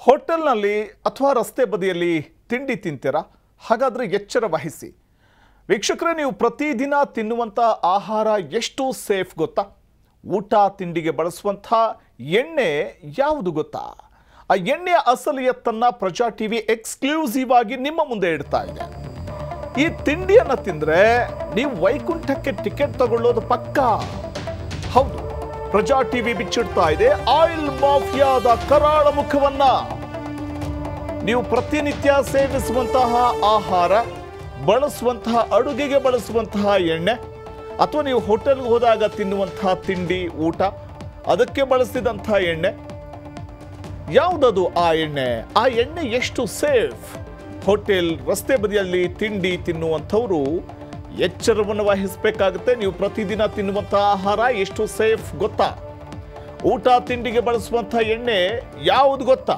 ಹೋಟೆಲ್ನಲ್ಲಿ ಅಥವಾ ರಸ್ತೆ ಬದಿಯಲ್ಲಿ ತಿಂಡಿ ತಿಂತೀರಾ ಹಾಗಾದರೆ ಎಚ್ಚರ ವಹಿಸಿ ವೀಕ್ಷಕರೇ ನೀವು ಪ್ರತಿದಿನ ತಿನ್ನುವಂಥ ಆಹಾರ ಎಷ್ಟು ಸೇಫ್ ಗೊತ್ತಾ ಊಟ ತಿಂಡಿಗೆ ಬಳಸುವಂಥ ಎಣ್ಣೆ ಯಾವುದು ಗೊತ್ತಾ ಆ ಎಣ್ಣೆಯ ಅಸಲಿಯತ್ತನ್ನ ಪ್ರಜಾ ಟಿವಿ ಎಕ್ಸ್ಕ್ಲೂಸಿವ್ ಆಗಿ ನಿಮ್ಮ ಮುಂದೆ ಇಡ್ತಾ ಇದೆ ಈ ತಿಂಡಿಯನ್ನ ತಿಂದ್ರೆ ನೀವು ವೈಕುಂಠಕ್ಕೆ ಟಿಕೆಟ್ ತಗೊಳ್ಳೋದು ಪಕ್ಕಾ ಹೌದು ಪ್ರಜಾ ಟಿವಿ ಬಿಚ್ಚಿಡ್ತಾ ಇದೆ ಆಯಿಲ್ ಮಾಫಿಯಾದ ಕರಾಳ ಮುಖವನ್ನ ನೀವು ಪ್ರತಿನಿತ್ಯ ಸೇವಿಸುವಂತಹ ಆಹಾರ ಬಳಸುವಂತಹ ಅಡುಗೆಗೆ ಬಳಸುವಂತಹ ಎಣ್ಣೆ ಅಥವಾ ನೀವು ಹೋಟೆಲ್ಗೆ ಹೋದಾಗ ತಿನ್ನುವಂತಹ ತಿಂಡಿ ಊಟ ಅದಕ್ಕೆ ಬಳಸಿದಂತಹ ಎಣ್ಣೆ ಯಾವುದದು ಆ ಎಣ್ಣೆ ಆ ಎಣ್ಣೆ ಎಷ್ಟು ಸೇಫ್ ಹೋಟೆಲ್ ರಸ್ತೆ ಬದಿಯಲ್ಲಿ ತಿಂಡಿ ತಿನ್ನುವಂಥವ್ರು ಎಚ್ಚರವನ್ನು ವಹಿಸಬೇಕಾಗುತ್ತೆ ನೀವು ಪ್ರತಿದಿನ ತಿನ್ನುವಂಥ ಆಹಾರ ಎಷ್ಟು ಸೇಫ್ ಗೊತ್ತಾ ಊಟ ತಿಂಡಿಗೆ ಬಳಸುವಂಥ ಎಣ್ಣೆ ಯಾವುದು ಗೊತ್ತಾ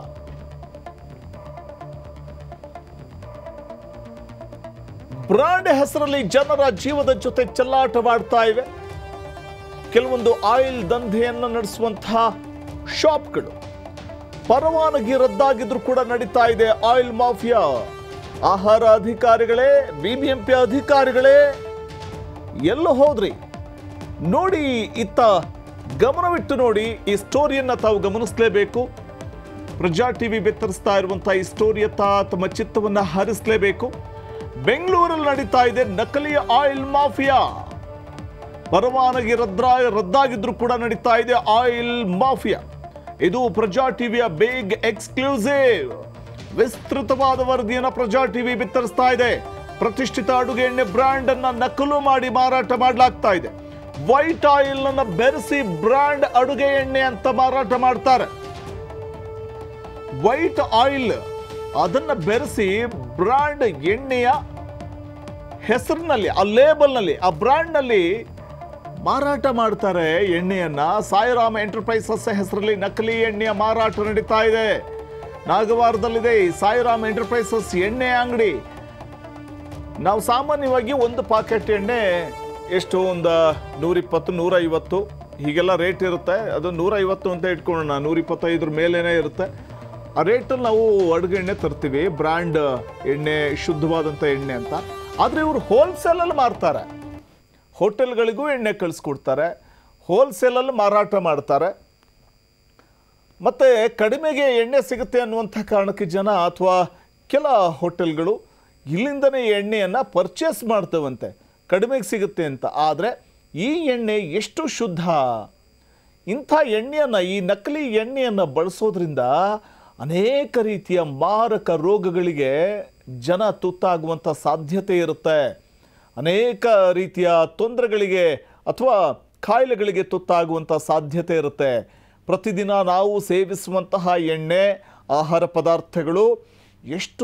ಬ್ರಾಂಡ್ ಹೆಸರಲ್ಲಿ ಜನರ ಜೀವದ ಜೊತೆ ಚೆಲ್ಲಾಟವಾಡ್ತಾ ಇವೆ ಕೆಲವೊಂದು ಆಯಿಲ್ ದಂಧೆಯನ್ನು ನಡೆಸುವಂತಹ ಶಾಪ್ಗಳು ಪರವಾನಗಿ ರದ್ದಾಗಿದ್ರು ಕೂಡ ನಡೀತಾ ಇದೆ ಆಯಿಲ್ ಮಾಫಿಯಾ ಆಹಾರ ಅಧಿಕಾರಿಗಳೇ ಬಿಬಿಎಂಪಿ ಅಧಿಕಾರಿಗಳೇ ಎಲ್ಲ ಹೋದ್ರಿ ನೋಡಿ ಇತ್ತ ಗಮನವಿಟ್ಟು ನೋಡಿ ಈ ಸ್ಟೋರಿಯನ್ನ ತಾವು ಗಮನಿಸಲೇಬೇಕು ಪ್ರಜಾ ಟಿವಿ ಬೆತ್ತರಿಸ್ತಾ ಇರುವಂತಹ ಈ ಸ್ಟೋರಿಯತ್ತ ತಮ್ಮ ಚಿತ್ತವನ್ನ ಹರಿಸಲೇಬೇಕು ಬೆಂಗಳೂರಲ್ಲಿ ನಡೀತಾ ಇದೆ ನಕಲಿ ಆಯಿಲ್ ಮಾಫಿಯಾ ಪರವಾನಗಿ ರದ್ರ ರದ್ದಾಗಿದ್ರು ಕೂಡ ನಡೀತಾ ಇದೆ ಆಯಿಲ್ ಮಾಫಿಯಾ ಇದು ಪ್ರಜಾ ಟಿವಿಯ ಬಿಗ್ ಎಕ್ಸ್ಕ್ಲೂಸಿವ್ ವಿಸ್ತೃತವಾದ ವರದಿಯನ್ನ ಪ್ರಜಾ ಟಿವಿ ಬಿತ್ತರಿಸ್ತಾ ಇದೆ ಪ್ರತಿಷ್ಠಿತ ಅಡುಗೆ ಎಣ್ಣೆ ಬ್ರ್ಯಾಂಡ್ ಅನ್ನ ನಕಲು ಮಾಡಿ ಮಾರಾಟ ಮಾಡಲಾಗ್ತಾ ಇದೆ ವೈಟ್ ಆಯಿಲ್ ಅನ್ನ ಬೆರೆಸಿ ಬ್ರ್ಯಾಂಡ್ ಅಡುಗೆ ಎಣ್ಣೆ ಅಂತ ಮಾರಾಟ ಮಾಡ್ತಾರೆ ವೈಟ್ ಆಯಿಲ್ ಅದನ್ನ ಬೆರೆಸಿ ಬ್ರಾಂಡ್ ಎಣ್ಣೆಯ ಹೆಸರಿನಲ್ಲಿ ಆ ಲೇಬಲ್ನಲ್ಲಿ ಆ ಬ್ರ್ಯಾಂಡ್ನಲ್ಲಿ ಮಾರಾಟ ಮಾಡ್ತಾರೆ ಎಣ್ಣೆಯನ್ನ ಸಾಯಿರಾಮ್ ಎಂಟರ್ಪ್ರೈಸಸ್ ಹೆಸರಲ್ಲಿ ನಕಲಿ ಎಣ್ಣೆಯ ಮಾರಾಟ ನಡೀತಾ ಇದೆ ನಾಗವಾರದಲ್ಲಿದೆ ಈ ಸಾಯಿರಾಮ್ ಎಂಟರ್ಪ್ರೈಸಸ್ ಎಣ್ಣೆ ಅಂಗಡಿ ನಾವು ಸಾಮಾನ್ಯವಾಗಿ ಒಂದು ಪಾಕೆಟ್ ಎಣ್ಣೆ ಎಷ್ಟು ಒಂದು ನೂರಿಪ್ಪತ್ತು ನೂರೈವತ್ತು ಹೀಗೆಲ್ಲ ರೇಟ್ ಇರುತ್ತೆ ಅದು ನೂರೈವತ್ತು ಅಂತ ಇಟ್ಕೊಳ್ಳೋಣ ನೂರಿಪ್ಪತ್ತೈದ್ರ ಮೇಲೇನೆ ಇರುತ್ತೆ ಆ ರೇಟಲ್ಲಿ ನಾವು ಅಡುಗೆ ಎಣ್ಣೆ ತರ್ತೀವಿ ಬ್ರ್ಯಾಂಡ್ ಎಣ್ಣೆ ಶುದ್ಧವಾದಂಥ ಎಣ್ಣೆ ಅಂತ ಆದರೆ ಇವರು ಹೋಲ್ಸೇಲಲ್ಲಿ ಮಾರ್ತಾರೆ ಹೋಟೆಲ್ಗಳಿಗೂ ಎಣ್ಣೆ ಕಳಿಸ್ಕೊಡ್ತಾರೆ ಹೋಲ್ಸೇಲಲ್ಲಿ ಮಾರಾಟ ಮಾಡ್ತಾರೆ ಮತ್ತು ಕಡಿಮೆಗೆ ಎಣ್ಣೆ ಸಿಗುತ್ತೆ ಅನ್ನುವಂಥ ಕಾರಣಕ್ಕೆ ಜನ ಅಥವಾ ಕೆಲ ಹೋಟೆಲ್ಗಳು ಇಲ್ಲಿಂದನೇ ಎಣ್ಣೆಯನ್ನು ಪರ್ಚೇಸ್ ಮಾಡ್ತವಂತೆ ಕಡಿಮೆಗೆ ಸಿಗುತ್ತೆ ಅಂತ ಆದರೆ ಈ ಎಣ್ಣೆ ಎಷ್ಟು ಶುದ್ಧ ಇಂಥ ಎಣ್ಣೆಯನ್ನು ಈ ನಕಲಿ ಎಣ್ಣೆಯನ್ನು ಬಳಸೋದ್ರಿಂದ ಅನೇಕ ರೀತಿಯ ಮಾರಕ ರೋಗಗಳಿಗೆ ಜನ ತುತ್ತಾಗುವಂಥ ಸಾಧ್ಯತೆ ಇರುತ್ತೆ ಅನೇಕ ರೀತಿಯ ತೊಂದರೆಗಳಿಗೆ ಅಥವಾ ಕಾಯಿಲೆಗಳಿಗೆ ತುತ್ತಾಗುವಂಥ ಸಾಧ್ಯತೆ ಇರುತ್ತೆ ಪ್ರತಿದಿನ ನಾವು ಸೇವಿಸುವಂತಹ ಎಣ್ಣೆ ಆಹಾರ ಪದಾರ್ಥಗಳು ಎಷ್ಟು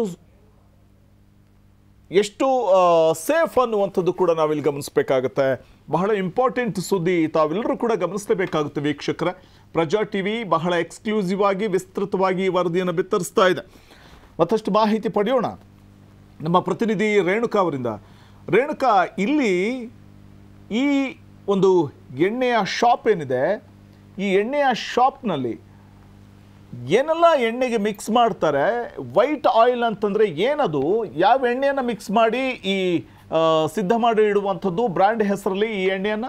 ಎಷ್ಟು ಸೇಫ್ ಅನ್ನುವಂಥದ್ದು ಕೂಡ ನಾವಿಲ್ಲಿ ಗಮನಿಸಬೇಕಾಗುತ್ತೆ ಬಹಳ ಇಂಪಾರ್ಟೆಂಟ್ ಸುದ್ದಿ ತಾವೆಲ್ಲರೂ ಕೂಡ ಗಮನಿಸಲೇಬೇಕಾಗುತ್ತೆ ವೀಕ್ಷಕರೇ ಪ್ರಜಾ ಟಿವಿ ಬಹಳ ಎಕ್ಸ್ಕ್ಲೂಸಿವ್ ಆಗಿ ವಿಸ್ತೃತವಾಗಿ ಈ ವರದಿಯನ್ನು ಬಿತ್ತರಿಸ್ತಾ ಇದೆ ಮತ್ತಷ್ಟು ಮಾಹಿತಿ ಪಡೆಯೋಣ ನಮ್ಮ ಪ್ರತಿನಿಧಿ ರೇಣುಕಾ ಅವರಿಂದ ರೇಣುಕಾ ಇಲ್ಲಿ ಈ ಒಂದು ಎಣ್ಣೆಯ ಶಾಪ್ ಏನಿದೆ ಈ ಎಣ್ಣೆಯ ಶಾಪ್ನಲ್ಲಿ ಏನೆಲ್ಲ ಎಣ್ಣೆಗೆ ಮಿಕ್ಸ್ ಮಾಡ್ತಾರೆ ವೈಟ್ ಆಯಿಲ್ ಅಂತಂದ್ರೆ ಏನದು ಯಾವ ಎಣ್ಣೆಯನ್ನು ಮಿಕ್ಸ್ ಮಾಡಿ ಈ ಆ, ಸಿದ್ಧ ಮಾಡಿ ಇಡುವಂಥದ್ದು ಬ್ರ್ಯಾಂಡ್ ಹೆಸರಲ್ಲಿ ಈ ಎಣ್ಣೆಯನ್ನ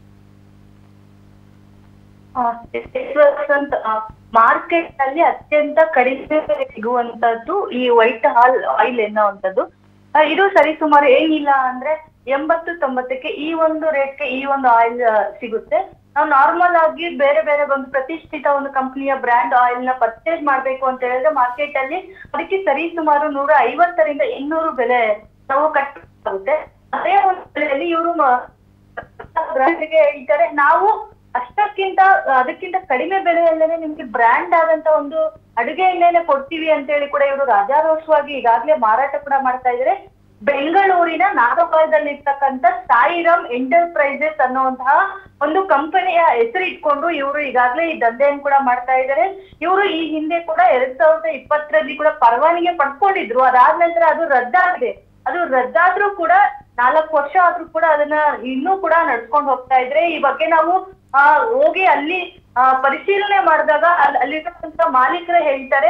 ಮಾರ್ಕೆಟ್ ನಲ್ಲಿ ಅತ್ಯಂತ ಕಡಿಮೆ ಬೆಲೆ ಸಿಗುವಂತದ್ದು ಈ ವೈಟ್ ಹಾಲ್ ಆಯಿಲ್ ಎನ್ನುವಂಥದ್ದು ಆ, ಇದು ಸರಿಸುಮಾರು ಏನಿಲ್ಲ ಅಂದ್ರೆ ಎಂಬತ್ತು ತೊಂಬತ್ತಕ್ಕೆ ಈ ಒಂದು ರೇಟ್ಗೆ ಈ ಒಂದು ಆಯಿಲ್ ಸಿಗುತ್ತೆ ನಾವು ನಾರ್ಮಲ್ ಆಗಿ ಬೇರೆ ಬೇರೆ ಒಂದು ಪ್ರತಿಷ್ಠಿತ ಒಂದು ಕಂಪನಿಯ ಬ್ರ್ಯಾಂಡ್ ಆಯಿಲ್ ನ ಪರ್ಚೇಸ್ ಮಾಡ್ಬೇಕು ಅಂತ ಹೇಳಿದ್ರೆ ಮಾರ್ಕೆಟ್ ಅಲ್ಲಿ ಅದಕ್ಕೆ ಸರಿಸುಮಾರು ನೂರ ಐವತ್ತರಿಂದ ಇನ್ನೂರು ಬೆಲೆ ನಾವು ಕಟ್ಟಾಗುತ್ತೆ ಅದೇ ಒಂದು ಬೆಲೆಯಲ್ಲಿ ಇವರು ಬ್ರ್ಯಾಂಡ್ಗೆ ಹೇಳ್ತಾರೆ ನಾವು ಅಷ್ಟಕ್ಕಿಂತ ಅದಕ್ಕಿಂತ ಕಡಿಮೆ ಬೆಲೆಯಲ್ಲೇನೆ ನಿಮ್ಗೆ ಬ್ರ್ಯಾಂಡ್ ಆದಂತ ಒಂದು ಅಡುಗೆ ಎಣ್ಣೆನೆ ಕೊಡ್ತೀವಿ ಅಂತ ಹೇಳಿ ಕೂಡ ಇವರು ರಾಜಾರೋಷವಾಗಿ ಈಗಾಗ್ಲೇ ಮಾರಾಟ ಕೂಡ ಮಾಡ್ತಾ ಇದ್ದಾರೆ ಬೆಂಗಳೂರಿನ ನಾಗಪಾಯದಲ್ಲಿ ಇರ್ತಕ್ಕಂಥ ಸಾಯಿರಾಮ್ ಎಂಟರ್ಪ್ರೈಸಸ್ ಅನ್ನುವಂತಹ ಒಂದು ಕಂಪನಿಯ ಹೆಸರಿಟ್ಕೊಂಡು ಇವರು ಈಗಾಗಲೇ ಈ ದಂಧೆಯನ್ನು ಕೂಡ ಮಾಡ್ತಾ ಇದ್ದಾರೆ ಇವರು ಈ ಹಿಂದೆ ಕೂಡ ಎರಡ್ ಸಾವಿರದ ಇಪ್ಪತ್ತರಲ್ಲಿ ಕೂಡ ಪರವಾನಗಿ ಪಡ್ಕೊಂಡಿದ್ರು ಅದಾದ ನಂತರ ಅದು ರದ್ದಾಗಿದೆ ಅದು ರದ್ದಾದ್ರೂ ಕೂಡ ನಾಲ್ಕು ವರ್ಷ ಆದ್ರೂ ಕೂಡ ಅದನ್ನ ಇನ್ನೂ ಕೂಡ ನಡ್ಸ್ಕೊಂಡು ಹೋಗ್ತಾ ಇದ್ರೆ ಈ ಬಗ್ಗೆ ನಾವು ಆ ಹೋಗಿ ಅಲ್ಲಿ ಆ, ಪರಿಶೀಲನೆ ಮಾಡಿದಾಗ ಅಲ್ಲಿ ಅಲ್ಲಿರ್ತಕ್ಕಂಥ ಮಾಲೀಕರೇ ಹೇಳ್ತಾರೆ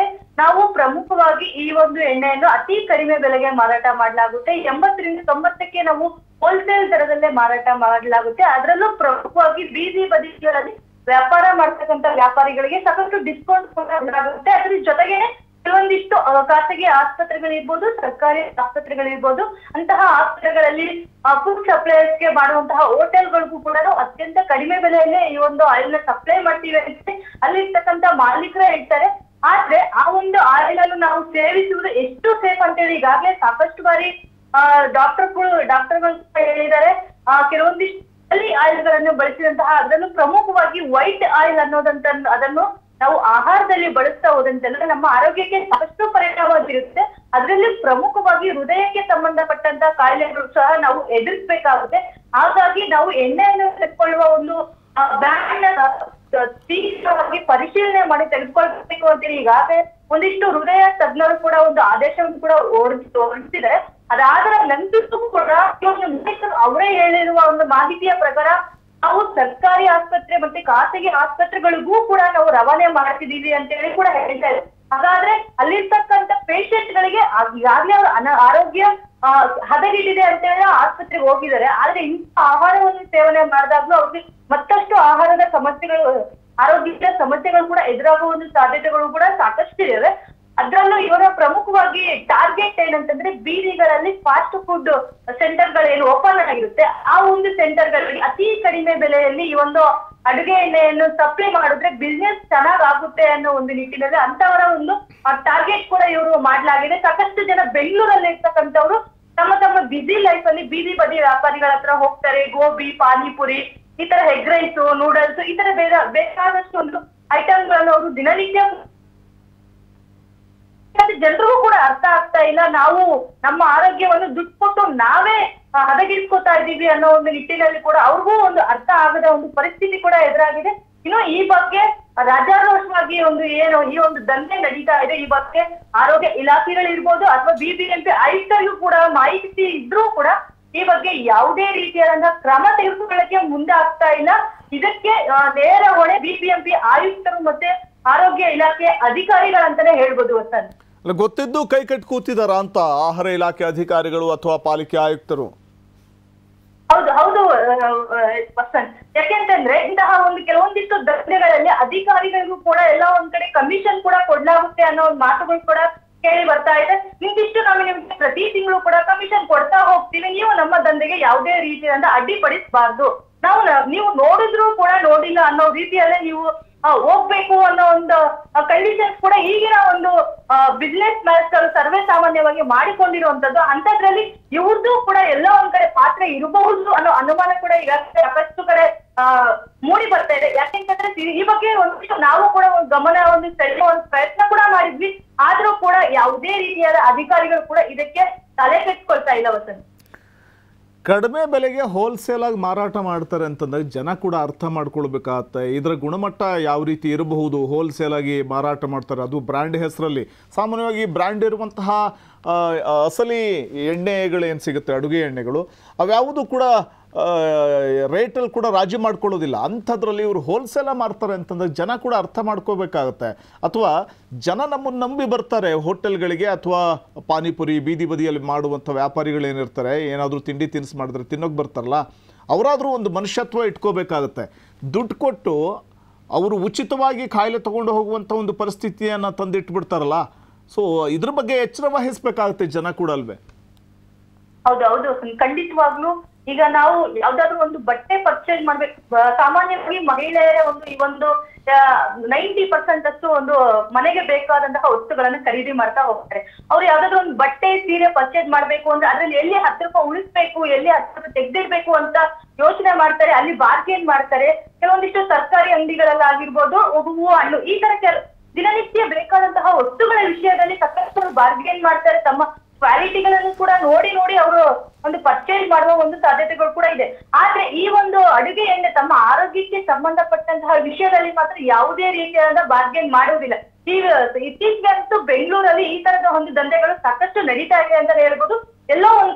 ನಾವು ಪ್ರಮುಖವಾಗಿ ಈ ಒಂದು ಎಣ್ಣೆಯನ್ನು ಅತಿ ಕಡಿಮೆ ಬೆಲೆಗೆ ಮಾರಾಟ ಮಾಡಲಾಗುತ್ತೆ ಎಂಬತ್ತರಿಂದ ತೊಂಬತ್ತಕ್ಕೆ ನಾವು ಹೋಲ್ಸೇಲ್ ದರದಲ್ಲೇ ಮಾರಾಟ ಮಾಡಲಾಗುತ್ತೆ ಅದರಲ್ಲೂ ಪ್ರಮುಖವಾಗಿ ಬೀದಿ ಬದಿಗಳಲ್ಲಿ ವ್ಯಾಪಾರ ಮಾಡ್ತಕ್ಕಂತ ವ್ಯಾಪಾರಿಗಳಿಗೆ ಸಾಕಷ್ಟು ಡಿಸ್ಕೌಂಟ್ ಕೊಡಲಾಗುತ್ತೆ ಅದ್ರ ಜೊತೆಗೆ ಕೆಲವೊಂದಿಷ್ಟು ಆ, ಖಾಸಗಿ ಆಸ್ಪತ್ರೆಗಳಿರ್ಬೋದು ಸರ್ಕಾರಿ ಆಸ್ಪತ್ರೆಗಳಿರ್ಬೋದು ಅಂತಹ ಆಸ್ಪತ್ರೆಗಳಲ್ಲಿ ಫುಡ್ ಸಪ್ಲೈಯರ್ಸ್ ಗೆ ಮಾಡುವಂತಹ ಹೋಟೆಲ್ಗಳಿಗೂ ಕೂಡ ನಾವು ಅತ್ಯಂತ ಕಡಿಮೆ ಬೆಲೆಯಲ್ಲೇ ಈ ಒಂದು ಆಯಿಲ್ ನ ಸಪ್ಲೈ ಮಾಡ್ತೀವಿ ಅಂತ ಅಲ್ಲಿರ್ತಕ್ಕಂತ ಮಾಲೀಕರೇ ಹೇಳ್ತಾರೆ ಆದ್ರೆ ಆ ಒಂದು ಆಯಿಲ್ ಅನ್ನು ನಾವು ಸೇವಿಸುವುದು ಎಷ್ಟು ಸೇಫ್ ಅಂತೇಳಿ ಈಗಾಗಲೇ ಸಾಕಷ್ಟು ಬಾರಿ ಡಾಕ್ಟರ್ಗಳು ಡಾಕ್ಟರ್ಗಳು ಹೇಳಿದ್ದಾರೆ ಆ, ಕೆಲವೊಂದಿಷ್ಟು ಆಯಿಲ್ ಗಳನ್ನು ಬಳಸಿದಂತಹ ಅದರಲ್ಲೂ ಪ್ರಮುಖವಾಗಿ ವೈಟ್ ಆಯಿಲ್ ಅನ್ನೋದಂತ ಅದನ್ನು ನಾವು ಆಹಾರದಲ್ಲಿ ಬಳಸ್ತಾ ಹೋದಂತೆಲ್ಲ ನಮ್ಮ ಆರೋಗ್ಯಕ್ಕೆ ಸಾಕಷ್ಟು ಪರಿಣಾಮ ಬೀರುತ್ತೆ ಅದರಲ್ಲಿ ಪ್ರಮುಖವಾಗಿ ಹೃದಯಕ್ಕೆ ಸಂಬಂಧಪಟ್ಟಂತ ಕಾಯಿಲೆಗಳು ಸಹ ನಾವು ಎದುರಿಸಬೇಕಾಗುತ್ತೆ ಹಾಗಾಗಿ ನಾವು ಎಣ್ಣೆಯನ್ನು ತೆಗೆದುಕೊಳ್ಳುವ ಒಂದು ಬ್ರ್ಯಾಂಡ್ ತೀವ್ರವಾಗಿ ಪರಿಶೀಲನೆ ಮಾಡಿ ತೆಗೆದುಕೊಳ್ಬೇಕು ಅಂತೇಳಿ ಈಗಾಗಲೇ ಒಂದಿಷ್ಟು ಹೃದಯ ತಜ್ಞರು ಕೂಡ ಒಂದು ಆದೇಶವನ್ನು ಕೂಡ ಹೊರಡಿಸಿ ಹೊರಡಿಸಿದ್ದಾರೆ ಅದಾದ ನಂತರವೂ ಕೂಡ ಕೆಲವೊಂದು ನಾಯಕರು ಅವರೇ ಹೇಳಿರುವ ಒಂದು ಮಾಹಿತಿಯ ಪ್ರಕಾರ ನಾವು ಸರ್ಕಾರಿ ಆಸ್ಪತ್ರೆ ಮತ್ತೆ ಖಾಸಗಿ ಆಸ್ಪತ್ರೆಗಳಿಗೂ ಕೂಡ ನಾವು ರವಾನೆ ಮಾಡ್ತಿದೀವಿ ಅಂತ ಹೇಳಿ ಕೂಡ ಹೇಳ್ತಾ ಇದ್ದಾರೆ ಹಾಗಾದ್ರೆ ಅಲ್ಲಿರ್ತಕ್ಕಂಥ ಪೇಷಂಟ್ ಗಳಿಗೆ ಆಗ್- ಈಗಾಗ್ಲೇ ಅವ್ರ ಅನ ಆರೋಗ್ಯ ಆ, ಹದಗೆಟ್ಟಿದೆ ಅಂತ ಹೇಳಿ ಆಸ್ಪತ್ರೆಗೆ ಹೋಗಿದ್ದಾರೆ ಆದ್ರೆ ಇಂಥ ಆಹಾರವನ್ನು ಸೇವನೆ ಮಾಡಿದಾಗ್ಲೂ ಅವ್ರಿಗೆ ಮತ್ತಷ್ಟು ಆಹಾರದ ಸಮಸ್ಯೆಗಳು ಆರೋಗ್ಯದ ಸಮಸ್ಯೆಗಳು ಕೂಡ ಎದುರಾಗುವ ಒಂದು ಸಾಧ್ಯತೆಗಳು ಕೂಡ ಸಾಕಷ್ಟು ಇದಾವೆ ಅದ್ರಲ್ಲೂ ಇವರ ಪ್ರಮುಖವಾಗಿ ಟಾರ್ಗೆಟ್ ಏನಂತಂದ್ರೆ ಬೀದಿಗಳಲ್ಲಿ ಫಾಸ್ಟ್ ಫುಡ್ ಸೆಂಟರ್ಗಳೇನು ಓಪನ್ ಆಗಿರುತ್ತೆ ಆ ಒಂದು ಸೆಂಟರ್ಗಳಲ್ಲಿ ಅತಿ ಕಡಿಮೆ ಬೆಲೆಯಲ್ಲಿ ಈ ಒಂದು ಅಡುಗೆ ಎಣ್ಣೆಯನ್ನು ಸಪ್ಲೈ ಮಾಡಿದ್ರೆ ಬಿಸ್ನೆಸ್ ಚೆನ್ನಾಗ್ ಆಗುತ್ತೆ ಅನ್ನೋ ಒಂದು ನಿಟ್ಟಿನಲ್ಲಿ ಅಂತವರ ಒಂದು ಟಾರ್ಗೆಟ್ ಕೂಡ ಇವರು ಮಾಡ್ಲಾಗಿದೆ ಸಾಕಷ್ಟು ಜನ ಬೆಂಗಳೂರಲ್ಲಿ ಇರ್ತಕ್ಕಂಥವ್ರು ತಮ್ಮ ತಮ್ಮ ಬಿಸಿ ಲೈಫ್ ಅಲ್ಲಿ ಬೀದಿ ಬದಿ ವ್ಯಾಪಾರಿಗಳ ಹತ್ರ ಹೋಗ್ತಾರೆ ಗೋಬಿ ಪಾನಿಪುರಿ ಈ ತರ ಎಗ್ ರೈಸ್ ನೂಡಲ್ಸ್ ಈ ತರ ಬೇರೆ ಬೇಕಾದಷ್ಟು ಒಂದು ಐಟಮ್ಗಳನ್ನು ಅವರು ದಿನನಿತ್ಯ ಮತ್ತೆ ಜನರಿಗೂ ಕೂಡ ಅರ್ಥ ಆಗ್ತಾ ಇಲ್ಲ ನಾವು ನಮ್ಮ ಆರೋಗ್ಯವನ್ನು ದುಡ್ಡು ಕೊಟ್ಟು ನಾವೇ ಆ, ಹದಗೆಡ್ಸ್ಕೊತಾ ಇದ್ದೀವಿ ಅನ್ನೋ ಒಂದು ನಿಟ್ಟಿನಲ್ಲಿ ಕೂಡ ಅವ್ರಿಗೂ ಒಂದು ಅರ್ಥ ಆಗದ ಒಂದು ಪರಿಸ್ಥಿತಿ ಕೂಡ ಎದುರಾಗಿದೆ ಇನ್ನು ಈ ಬಗ್ಗೆ ರಾಜಾರೋಷವಾಗಿ ಒಂದು ಏನು ಈ ಒಂದು ದಂಧೆ ನಡೀತಾ ಇದೆ ಈ ಬಗ್ಗೆ ಆರೋಗ್ಯ ಇಲಾಖೆಗಳಿರ್ಬೋದು ಅಥವಾ ಬಿಬಿಎಂಪಿ ಆಯುಕ್ತರಿಗೂ ಕೂಡ ಮಾಹಿತಿ ಇದ್ರೂ ಕೂಡ ಈ ಬಗ್ಗೆ ಯಾವುದೇ ರೀತಿಯಾದಂತಹ ಕ್ರಮ ತೆಗೆದುಕೊಳ್ಳಕ್ಕೆ ಮುಂದೆ ಆಗ್ತಾ ಇಲ್ಲ ಇದಕ್ಕೆ ಆ, ನೇರ ಹೊಣೆ ಬಿಬಿಎಂಪಿ ಆಯುಕ್ತರು ಮತ್ತೆ ಆರೋಗ್ಯ ಇಲಾಖೆ ಅಧಿಕಾರಿಗಳಂತಾನೆ ಹೇಳ್ಬೋದು ವಸಂತ್ ಅಲ್ಲ ಗೊತ್ತಿದ್ದು ಕೈ ಕಟ್ಟಿ ಕೂತಿದಾರ ಅಂತ ಆಹಾರ ಇಲಾಖೆ ಅಧಿಕಾರಿಗಳು ಅಥವಾ ಪಾಲಿಕೆ ಆಯುಕ್ತರು ಹೌದು ಹೌದು ಆ, ಆ, ವಸಂತ್ ಯಾಕೆಂತಂದ್ರೆ ಇಂತಹ ಒಂದು ಕೆಲವೊಂದಿಷ್ಟು ದಂಧೆಗಳಲ್ಲಿ ಅಧಿಕಾರಿಗಳಿಗೂ ಕೂಡ ಎಲ್ಲ ಒಂದ್ ಕಡೆ ಕಮಿಷನ್ ಕೂಡ ಕೊಡ್ಲಾಗುತ್ತೆ ಅನ್ನೋ ಒಂದು ಮಾತುಗಳು ಕೂಡ ಕೇಳಿ ಬರ್ತಾ ಇದೆ ನಿಂತಿಷ್ಟು ನಾವು ನಿಮ್ಗೆ ಪ್ರತಿ ತಿಂಗಳು ಕೂಡ ಕಮಿಷನ್ ಕೊಡ್ತಾ ಹೋಗ್ತೀವಿ ನೀವು ನಮ್ಮ ದಂಧೆಗೆ ಯಾವುದೇ ರೀತಿಯಿಂದ ಅಡ್ಡಿಪಡಿಸಬಾರ್ದು ನಾವು ನ- ನೀವು ನೋಡಿದ್ರು ಕೂಡ ನೋಡಿಲ್ಲ ಅನ್ನೋ ರೀತಿಯಲ್ಲೇ ನೀವು ಆ, ಹೋಗ್ಬೇಕು ಅನ್ನೋ ಒಂದು ಕಂಡೀಷನ್ಸ್ ಕೂಡ ಈಗಿನ ಒಂದು ಬಿಸ್ನೆಸ್ ಮ್ಯಾನ್ಸ್ಗಳು ಸರ್ವೇ ಸಾಮಾನ್ಯವಾಗಿ ಮಾಡಿಕೊಂಡಿರುವಂತದ್ದು ಅಂತದ್ರಲ್ಲಿ ಇವ್ರದ್ದು ಕೂಡ ಎಲ್ಲ ಒಂದ್ ಕಡೆ ಪಾತ್ರ ಇರಬಹುದು ಅನ್ನೋ ಅನುಮಾನ ಕೂಡ ಈಗ ಸಾಕಷ್ಟು ಕಡೆ ಆ ಮೂಡಿ ಬರ್ತಾ ಇದೆ ಯಾಕೆಂತಂದ್ರೆ ಈ- ಈ ಬಗ್ಗೆ ಒಂದಿಷ್ಟು ನಾವು ಕೂಡ ಒಂದು ಗಮನ ಒಂದು ಸೆಳೆಯುವ ಒಂದು ಪ್ರಯತ್ನ ಕೂಡ ಮಾಡಿದ್ವಿ ಆದ್ರೂ ಕೂಡ ಯಾವುದೇ ರೀತಿಯಾದ ಅಧಿಕಾರಿಗಳು ಕೂಡ ಇದಕ್ಕೆ ತಲೆ ಕೆಟ್ಕೊಳ್ತಾ ಇಲ್ಲ ವಸಂತ್ ಕಡಿಮೆ ಬೆಲೆಗೆ ಹೋಲ್ಸೇಲ್ ಆಗಿ ಮಾರಾಟ ಮಾಡ್ತಾರೆ ಅಂತಂದಾಗ ಜನ ಕೂಡ ಅರ್ಥ ಮಾಡ್ಕೊಳ್ಬೇಕಾಗತ್ತೆ ಇದರ ಗುಣಮಟ್ಟ ಯಾವ ರೀತಿ ಇರಬಹುದು ಹೋಲ್ಸೇಲ್ ಆಗಿ ಮಾರಾಟ ಮಾಡ್ತಾರೆ ಅದು ಬ್ರ್ಯಾಂಡ್ ಹೆಸರಲ್ಲಿ ಸಾಮಾನ್ಯವಾಗಿ ಬ್ರ್ಯಾಂಡ್ ಇರುವಂತಹ ಆ, ಆ, ಅಸಲಿ ಎಣ್ಣೆಗಳೇನು ಸಿಗುತ್ತೆ ಅಡುಗೆ ಎಣ್ಣೆಗಳು ಅವ್ಯಾವುದು ಕೂಡ ರೇಟಲ್ಲಿ ಕೂಡ ರಾಜಿ ಮಾಡ್ಕೊಳ್ಳೋದಿಲ್ಲ ಅಂಥದ್ರಲ್ಲಿ ಇವರು ಹೋಲ್ಸೇಲ ಮಾರ್ತಾರೆ ಅಂತಂದಾಗ ಜನ ಕೂಡ ಅರ್ಥ ಮಾಡ್ಕೋಬೇಕಾಗತ್ತೆ ಅಥವಾ ಜನ ನಮ್ಮನ್ನು ನಂಬಿ ಬರ್ತಾರೆ ಹೋಟೆಲ್ಗಳಿಗೆ ಅಥವಾ ಪಾನಿಪುರಿ ಬೀದಿ ಬದಿಯಲ್ಲಿ ಮಾಡುವಂಥ ವ್ಯಾಪಾರಿಗಳೇನಿರ್ತಾರೆ ಏನಾದರೂ ತಿಂಡಿ ತಿನಿಸು ಮಾಡಿದ್ರೆ ತಿನ್ನೋಕೆ ಬರ್ತಾರಲ್ಲ ಅವರಾದರೂ ಒಂದು ಮನುಷ್ಯತ್ವ ಇಟ್ಕೋಬೇಕಾಗತ್ತೆ ದುಡ್ಡು ಕೊಟ್ಟು ಅವರು ಉಚಿತವಾಗಿ ಕಾಯಿಲೆ ತಗೊಂಡು ಹೋಗುವಂಥ ಒಂದು ಪರಿಸ್ಥಿತಿಯನ್ನು ತಂದಿಟ್ಬಿಡ್ತಾರಲ್ಲ ಸೊ ಇದ್ರ ಬಗ್ಗೆ ಎಚ್ಚರ ವಹಿಸ್ಬೇಕಾಗುತ್ತೆ ಜನ ಕೂಡ ಅಲ್ವೇ ಹೌದು ಹೌದು ಖಂಡಿತವಾಗ್ಲೂ ಈಗ ನಾವು ಯಾವ್ದಾದ್ರು ಒಂದು ಬಟ್ಟೆ ಪರ್ಚೇಸ್ ಮಾಡ್ಬೇಕು ಬ- ಸಾಮಾನ್ಯವಾಗಿ ಮಹಿಳೆಯರ ಒಂದು ಈ ಒಂದು ನೈಂಟಿ ಪರ್ಸೆಂಟ್ ಅಷ್ಟು ಒಂದು ಮನೆಗೆ ಬೇಕಾದಂತಹ ವಸ್ತುಗಳನ್ನ ಖರೀದಿ ಮಾಡ್ತಾ ಹೋಗ್ತಾರೆ ಅವ್ರು ಯಾವ್ದಾದ್ರು ಒಂದು ಬಟ್ಟೆ ಸೀರೆ ಪರ್ಚೇಸ್ ಮಾಡ್ಬೇಕು ಅಂದ್ರೆ ಅದ್ರಲ್ಲಿ ಎಲ್ಲಿ ಹತ್ತು ರೂಪಾಯಿ ಉಳಿಸ್ಬೇಕು ಎಲ್ಲಿ ಹತ್ತು ರೂಪಾಯಿ ತೆಗ್ದಿಡ್ಬೇಕು ಅಂತ ಯೋಚನೆ ಮಾಡ್ತಾರೆ ಅಲ್ಲಿ ಬಾರ್ಗೇನ್ ಮಾಡ್ತಾರೆ ಕೆಲವೊಂದಿಷ್ಟು ಸರ್ಕಾರಿ ಅಂಗಡಿಗಳಲ್ಲಾಗಿರ್ಬೋದು ಹೂವು ಹಣ್ಣು ಈ ತರ ಕೆಲ- ದಿನನಿತ್ಯ ಬೇಕಾದಂತಹ ವಸ್ತುಗಳ ವಿಷಯದಲ್ಲಿ ಸಾಕಷ್ಟು ಬಾರ್ಗೇನ್ ಮಾಡ್ತಾರೆ ತಮ್ಮ ಕ್ವಾಲಿಟಿಗಳನ್ನು ಕೂಡ ನೋಡಿ ನೋಡಿ ಅವರು ಒಂದು ಪರ್ಚೇಸ್ ಮಾಡುವ ಒಂದು ಸಾಧ್ಯತೆಗಳು ಕೂಡ ಇದೆ ಆದ್ರೆ ಈ ಒಂದು ಅಡುಗೆ ಎಣ್ಣೆ ತಮ್ಮ ಆರೋಗ್ಯಕ್ಕೆ ಸಂಬಂಧಪಟ್ಟಂತಹ ವಿಷಯದಲ್ಲಿ ಮಾತ್ರ ಯಾವುದೇ ರೀತಿಯಾದ ಬಾರ್ಗೇನ್ ಮಾಡುವುದಿಲ್ಲ ಈಗ ಇತ್ತೀಚೆಗೆ ಅಂತೂ ಬೆಂಗಳೂರಲ್ಲಿ ಈ ತರದ ಒಂದು ದಂಧೆಗಳು ಸಾಕಷ್ಟು ನಡೀತಾ ಇದೆ ಅಂತ ಹೇಳ್ಬೋದು ಎಲ್ಲೋ ಒಂದ್ ಕಡೆ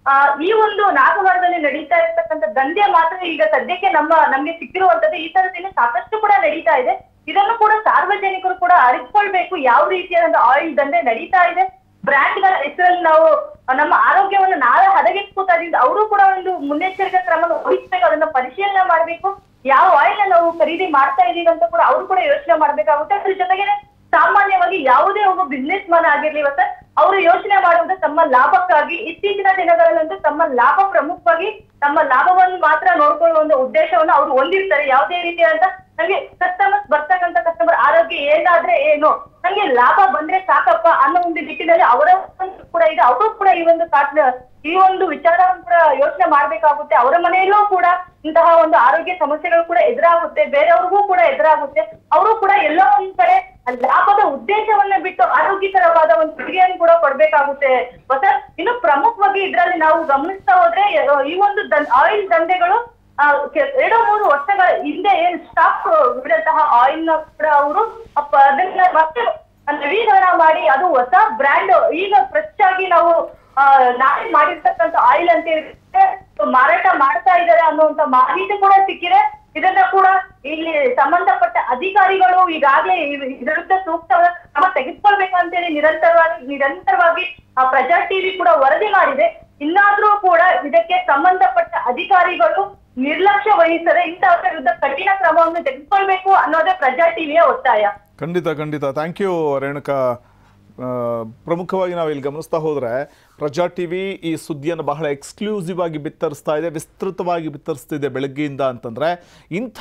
ಆ, ಈ ಒಂದು ನಾಗವಾರದಲ್ಲಿ ನಡೀತಾ ಇರ್ತಕ್ಕಂಥ ದಂಧೆ ಮಾತ್ರ ಈಗ ಸದ್ಯಕ್ಕೆ ನಮ್ಮ ನಮ್ಗೆ ಸಿಕ್ಕಿರುವಂತದ್ದು ಈ ತರದಿಂದ ಸಾಕಷ್ಟು ಕೂಡ ನಡೀತಾ ಇದೆ ಇದನ್ನು ಕೂಡ ಸಾರ್ವಜನಿಕರು ಕೂಡ ಅರಿತುಕೊಳ್ಬೇಕು ಯಾವ ರೀತಿಯಾದ ಆಯಿಲ್ ದಂಧೆ ನಡೀತಾ ಇದೆ ಬ್ರ್ಯಾಂಡ್ ಗಳ ಹೆಸರಲ್ಲಿ ನಾವು ನಮ್ಮ ಆರೋಗ್ಯವನ್ನು ನಾಳೆ ಹದಗೆಟ್ಕೋತಾ ಇದ್ದೀವಿ ಅವರು ಕೂಡ ಒಂದು ಮುನ್ನೆಚ್ಚರಿಕಾ ಕ್ರಮ ವಹಿಸ್ಬೇಕು ಅದನ್ನ ಪರಿಶೀಲನೆ ಮಾಡ್ಬೇಕು ಯಾವ ಆಯಿಲ್ ನಾವು ಖರೀದಿ ಮಾಡ್ತಾ ಇದೀವಿ ಅಂತ ಕೂಡ ಅವರು ಕೂಡ ಯೋಚನೆ ಮಾಡ್ಬೇಕಾಗುತ್ತೆ ಅದ್ರ ಜೊತೆಗೆ ಸಾಮಾನ್ಯವಾಗಿ ಯಾವುದೇ ಒಬ್ಬ ಬಿಸ್ನೆಸ್ ಮನ್ ಆಗಿರ್ಲಿ ಇವತ್ತ ಅವರು ಯೋಚನೆ ಮಾಡುವುದು ತಮ್ಮ ಲಾಭಕ್ಕಾಗಿ ಇತ್ತೀಚಿನ ದಿನಗಳಲ್ಲಂತೂ ತಮ್ಮ ಲಾಭ ಪ್ರಮುಖವಾಗಿ ತಮ್ಮ ಲಾಭವನ್ನು ಮಾತ್ರ ನೋಡ್ಕೊಳ್ಳುವ ಒಂದು ಉದ್ದೇಶವನ್ನು ಅವರು ಹೊಂದಿರ್ತಾರೆ ಯಾವುದೇ ರೀತಿಯಾದಂತ ನಂಗೆ ಕಸ್ಟಮರ್ಸ್ ಬರ್ತಕ್ಕಂತ ಕಸ್ಟಮರ್ ಆರೋಗ್ಯ ಏನಾದ್ರೆ ಏನು ನಂಗೆ ಲಾಭ ಬಂದ್ರೆ ಸಾಕಪ್ಪ ಅನ್ನೋ ಒಂದು ನಿಟ್ಟಿನಲ್ಲಿ ಅವರ ಒಂದು ಕೂಡ ಇದೆ ಅವರು ಕೂಡ ಈ ಒಂದು ಕಾಟ್ ಈ ಒಂದು ವಿಚಾರವನ್ನು ಕೂಡ ಯೋಚನೆ ಮಾಡ್ಬೇಕಾಗುತ್ತೆ ಅವರ ಮನೆಯಲ್ಲೂ ಕೂಡ ಇಂತಹ ಒಂದು ಆರೋಗ್ಯ ಸಮಸ್ಯೆಗಳು ಕೂಡ ಎದುರಾಗುತ್ತೆ ಬೇರೆಯವ್ರಿಗೂ ಕೂಡ ಎದುರಾಗುತ್ತೆ ಅವರು ಕೂಡ ಎಲ್ಲೋ ಒಂದ್ ಕಡೆ ಆ ಲಾಭದ ಉದ್ದೇಶವನ್ನ ಬಿಟ್ಟು ಆರೋಗ್ಯಕರವಾದ ಒಂದು ಕೊಡುಗೆಯನ್ನು ಕೂಡ ಕೊಡ್ಬೇಕಾಗುತ್ತೆ ಹೊಸ ಇನ್ನು ಪ್ರಮುಖವಾಗಿ ಇದರಲ್ಲಿ ನಾವು ಗಮನಿಸ್ತಾ ಹೋದ್ರೆ ಆ, ಈ ಒಂದು ಆಯಿಲ್ ದಂಧೆಗಳು ಆ, ಕೆ- ಎರಡು ಮೂರು ವರ್ಷಗಳ ಹಿಂದೆ ಏನ್ ಸ್ಟಾಕ್ ಬಿಡಂತಹ ಆಯಿಲ್ ನ ಕೂಡ ಅವರು ಅದನ್ನ ಮತ್ತೆ ನವೀಕರಣ ಮಾಡಿ ಅದು ಹೊಸ ಬ್ರ್ಯಾಂಡ್ ಈಗ ಫ್ರೆಶ್ ಆಗಿ ನಾವು ಆ, ನಾಳೆ ಮಾಡಿರ್ತಕ್ಕಂಥ ಆಯಿಲ್ ಅಂತ ಹೇಳಿದ್ರೆ ಮಾರಾಟ ಮಾಡ್ತಾ ಇದ್ದಾರೆ ಅನ್ನುವಂತ ಮಾಹಿತಿ ಕೂಡ ಸಿಕ್ಕಿದೆ ಇದನ್ನ ಕೂಡ ಇಲ್ಲಿ ಸಂಬಂಧಪಟ್ಟ ಅಧಿಕಾರಿಗಳು ಈಗಾಗಲೇ ವಿರುದ್ಧ ಸೂಕ್ತವಾದ ಕ್ರಮ ತೆಗೆದುಕೊಳ್ಬೇಕಂತೇಳಿ ನಿರಂತರವಾಗಿ ನಿರಂತರವಾಗಿ ಆ ಪ್ರಜಾ ಟಿವಿ ಕೂಡ ವರದಿ ಮಾಡಿದೆ ಇನ್ನಾದ್ರೂ ಕೂಡ ಇದಕ್ಕೆ ಸಂಬಂಧಪಟ್ಟ ಅಧಿಕಾರಿಗಳು ನಿರ್ಲಕ್ಷ್ಯ ವಹಿಸದೆ ಇಂತಹ ವಿರುದ್ಧ ಕಠಿಣ ಕ್ರಮವನ್ನು ತೆಗೆದುಕೊಳ್ಬೇಕು ಅನ್ನೋದೇ ಪ್ರಜಾ ಟಿವಿಯ ಒತ್ತಾಯ ಖಂಡಿತ ಖಂಡಿತ ಥ್ಯಾಂಕ್ ಯು ರೇಣುಕಾ ಆ, ಪ್ರಮುಖವಾಗಿ ನಾವು ಇಲ್ಲಿ ಗಮನಿಸ್ತಾ ಹೋದರೆ ಪ್ರಜಾ ಟಿ ವಿ ಈ ಸುದ್ದಿಯನ್ನು ಬಹಳ ಎಕ್ಸ್ಕ್ಲೂಸಿವ್ ಆಗಿ ಬಿತ್ತರಿಸ್ತಾ ಇದೆ ವಿಸ್ತೃತವಾಗಿ ಬಿತ್ತರಿಸ್ತಿದೆ ಬೆಳಗ್ಗೆಯಿಂದ ಅಂತಂದರೆ ಇಂಥ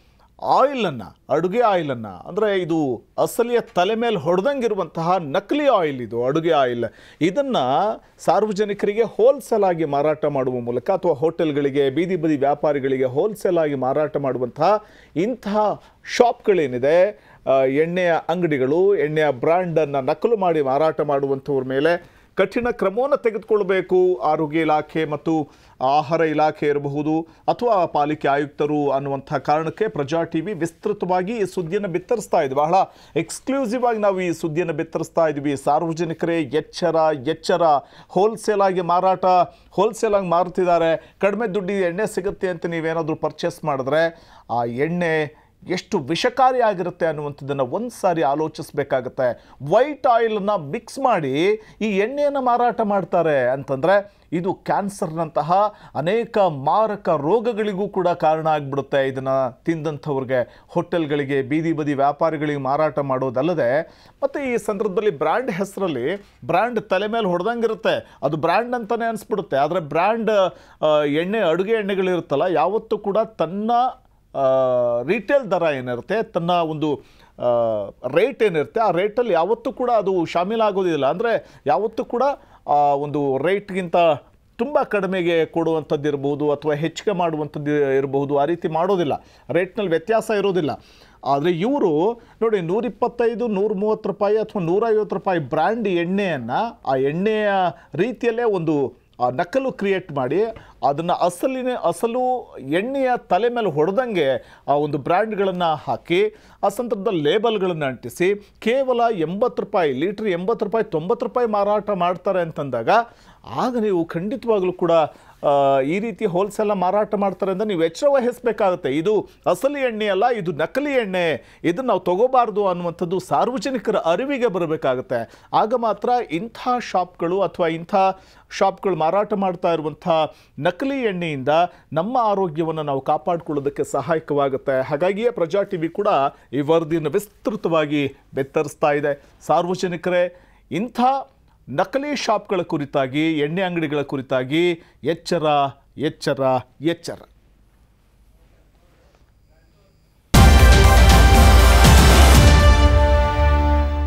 ಆಯಿಲನ್ನು ಅಡುಗೆ ಆಯಿಲನ್ನು ಅಂದರೆ ಇದು ಅಸಲಿಯ ತಲೆ ಮೇಲೆ ಹೊಡೆದಂಗಿರುವಂತಹ ನಕಲಿ ಆಯಿಲ್ ಇದು ಅಡುಗೆ ಆಯಿಲ್ ಇದನ್ನು ಸಾರ್ವಜನಿಕರಿಗೆ ಹೋಲ್ಸೇಲ್ ಆಗಿ ಮಾರಾಟ ಮಾಡುವ ಮೂಲಕ ಅಥವಾ ಹೋಟೆಲ್ಗಳಿಗೆ ಬೀದಿ ಬದಿ ವ್ಯಾಪಾರಿಗಳಿಗೆ ಹೋಲ್ಸೇಲ್ ಆಗಿ ಮಾರಾಟ ಮಾಡುವಂತಹ ಇಂತಹ ಶಾಪ್ಗಳೇನಿದೆ ಆ, ಎಣ್ಣೆಯ ಅಂಗಡಿಗಳು ಎಣ್ಣೆಯ ಬ್ರ್ಯಾಂಡನ್ನು ನಕಲು ಮಾಡಿ ಮಾರಾಟ ಮಾಡುವಂಥವ್ರ ಮೇಲೆ ಕಠಿಣ ಕ್ರಮವನ್ನು ತೆಗೆದುಕೊಳ್ಬೇಕು ಆರೋಗ್ಯ ಇಲಾಖೆ ಮತ್ತು ಆಹಾರ ಇಲಾಖೆ ಇರಬಹುದು ಅಥವಾ ಪಾಲಿಕೆ ಆಯುಕ್ತರು ಅನ್ನುವಂಥ ಕಾರಣಕ್ಕೆ ಪ್ರಜಾ ಟಿ ವಿ ವಿಸ್ತೃತವಾಗಿ ಈ ಸುದ್ದಿಯನ್ನು ಬಿತ್ತರಿಸ್ತಾ ಇದೆ ಬಹಳ ಎಕ್ಸ್ಕ್ಲೂಸಿವ್ ಆಗಿ ನಾವು ಈ ಸುದ್ದಿಯನ್ನು ಬಿತ್ತರಿಸ್ತಾ ಇದ್ವಿ ಸಾರ್ವಜನಿಕರೇ ಎಚ್ಚರ ಎಚ್ಚರ ಹೋಲ್ಸೇಲ್ ಆಗಿ ಮಾರಾಟ ಹೋಲ್ಸೇಲ್ ಆಗಿ ಮಾರುತ್ತಿದ್ದಾರೆ ಕಡಿಮೆ ದುಡ್ಡಿಗೆ ಎಣ್ಣೆ ಸಿಗುತ್ತೆ ಅಂತ ನೀವೇನಾದರೂ ಪರ್ಚೇಸ್ ಮಾಡಿದ್ರೆ ಆ ಎಣ್ಣೆ ಎಷ್ಟು ವಿಷಕಾರಿಯಾಗಿರುತ್ತೆ ಅನ್ನುವಂಥದ್ದನ್ನು ಒಂದು ಸಾರಿ ಆಲೋಚಿಸಬೇಕಾಗತ್ತೆ ವೈಟ್ ಆಯಿಲನ್ನು ಮಿಕ್ಸ್ ಮಾಡಿ ಈ ಎಣ್ಣೆಯನ್ನು ಮಾರಾಟ ಮಾಡ್ತಾರೆ ಅಂತಂದರೆ ಇದು ಕ್ಯಾನ್ಸರ್ನಂತಹ ಅನೇಕ ಮಾರಕ ರೋಗಗಳಿಗೂ ಕೂಡ ಕಾರಣ ಆಗಿಬಿಡುತ್ತೆ ಇದನ್ನು ತಿಂದಂಥವ್ರಿಗೆ ಹೋಟೆಲ್ಗಳಿಗೆ ಬೀದಿ ಬದಿ ವ್ಯಾಪಾರಿಗಳಿಗೆ ಮಾರಾಟ ಮಾಡೋದಲ್ಲದೆ ಮತ್ತು ಈ ಸಂದರ್ಭದಲ್ಲಿ ಬ್ರ್ಯಾಂಡ್ ಹೆಸರಲ್ಲಿ ಬ್ರ್ಯಾಂಡ್ ತಲೆ ಮೇಲೆ ಹೊಡೆದಂಗಿರುತ್ತೆ ಅದು ಬ್ರ್ಯಾಂಡ್ ಅಂತಲೇ ಅನಿಸ್ಬಿಡುತ್ತೆ ಆದರೆ ಬ್ರ್ಯಾಂಡ್ ಎಣ್ಣೆ ಅಡುಗೆ ಎಣ್ಣೆಗಳಿರುತ್ತಲ್ಲ ಯಾವತ್ತೂ ಕೂಡ ತನ್ನ ರಿಟೇಲ್ ದರ ಏನಿರುತ್ತೆ ತನ್ನ ಒಂದು ರೇಟ್ ಏನಿರುತ್ತೆ ಆ ರೇಟಲ್ಲಿ ಯಾವತ್ತೂ ಕೂಡ ಅದು ಶಾಮೀಲಾಗೋದಿಲ್ಲ ಅಂದರೆ ಯಾವತ್ತೂ ಕೂಡ ಆ ಒಂದು ರೇಟ್ಗಿಂತ ತುಂಬ ಕಡಿಮೆಗೆ ಕೊಡುವಂಥದ್ದು ಇರ್ಬೋದು ಅಥವಾ ಹೆಚ್ಚಿಗೆ ಮಾಡುವಂಥದ್ದು ಇರಬಹುದು ಆ ರೀತಿ ಮಾಡೋದಿಲ್ಲ ರೇಟ್ನಲ್ಲಿ ವ್ಯತ್ಯಾಸ ಇರೋದಿಲ್ಲ ಆದರೆ ಇವರು ನೋಡಿ ನೂರಿಪ್ಪತ್ತೈದು ನೂರ ಮೂವತ್ತು ರೂಪಾಯಿ ಅಥವಾ ನೂರೈವತ್ತು ರೂಪಾಯಿ ಬ್ರ್ಯಾಂಡ್ ಎಣ್ಣೆಯನ್ನು ಆ ಎಣ್ಣೆಯ ರೀತಿಯಲ್ಲೇ ಒಂದು ಆ ನಕಲು ಕ್ರಿಯೇಟ್ ಮಾಡಿ ಅದನ್ನು ಅಸಲಿನ ಅಸಲು ಎಣ್ಣೆಯ ತಲೆ ಮೇಲೆ ಹೊಡೆದಂಗೆ ಆ ಒಂದು ಬ್ರ್ಯಾಂಡ್ಗಳನ್ನು ಹಾಕಿ ಆ ಸಂದರ್ಭದಲ್ಲಿ ಲೇಬಲ್ಗಳನ್ನು ಅಂಟಿಸಿ ಕೇವಲ ಎಂಬತ್ತು ರೂಪಾಯಿ ಲೀಟ್ರ್ ಎಂಬತ್ತು ರೂಪಾಯಿ ತೊಂಬತ್ತು ರೂಪಾಯಿ ಮಾರಾಟ ಮಾಡ್ತಾರೆ ಅಂತಂದಾಗ ಆಗ ನೀವು ಖಂಡಿತವಾಗ್ಲೂ ಕೂಡ ಆ, ಈ ರೀತಿ ಹೋಲ್ಸೇಲ ಮಾರಾಟ ಮಾಡ್ತಾರೆ ಅಂದರೆ ನೀವು ಎಚ್ಚರ ವಹಿಸಬೇಕಾಗುತ್ತೆ ಇದು ಅಸಲಿ ಎಣ್ಣೆ ಅಲ್ಲ ಇದು ನಕಲಿ ಎಣ್ಣೆ ಇದನ್ನು ನಾವು ತಗೋಬಾರ್ದು ಅನ್ನುವಂಥದ್ದು ಸಾರ್ವಜನಿಕರ ಅರಿವಿಗೆ ಬರಬೇಕಾಗುತ್ತೆ ಆಗ ಮಾತ್ರ ಇಂಥ ಶಾಪ್ಗಳು ಅಥವಾ ಇಂಥ ಶಾಪ್ಗಳು ಮಾರಾಟ ಮಾಡ್ತಾ ಇರುವಂಥ ನಕಲಿ ಎಣ್ಣೆಯಿಂದ ನಮ್ಮ ಆರೋಗ್ಯವನ್ನು ನಾವು ಕಾಪಾಡಿಕೊಳ್ಳೋದಕ್ಕೆ ಸಹಾಯಕವಾಗುತ್ತೆ ಹಾಗಾಗಿಯೇ ಪ್ರಜಾ ಟಿ ವಿ ಕೂಡ ಈ ವರದಿಯನ್ನು ವಿಸ್ತೃತವಾಗಿ ಬೆತ್ತರಿಸ್ತಾ ಇದೆ ಸಾರ್ವಜನಿಕರೇ ಇಂಥ ನಕಲಿ ಶಾಪ್ಗಳ ಕುರಿತಾಗಿ ಎಣ್ಣೆ ಅಂಗಡಿಗಳ ಕುರಿತಾಗಿ ಎಚ್ಚರ ಎಚ್ಚರ ಎಚ್ಚರ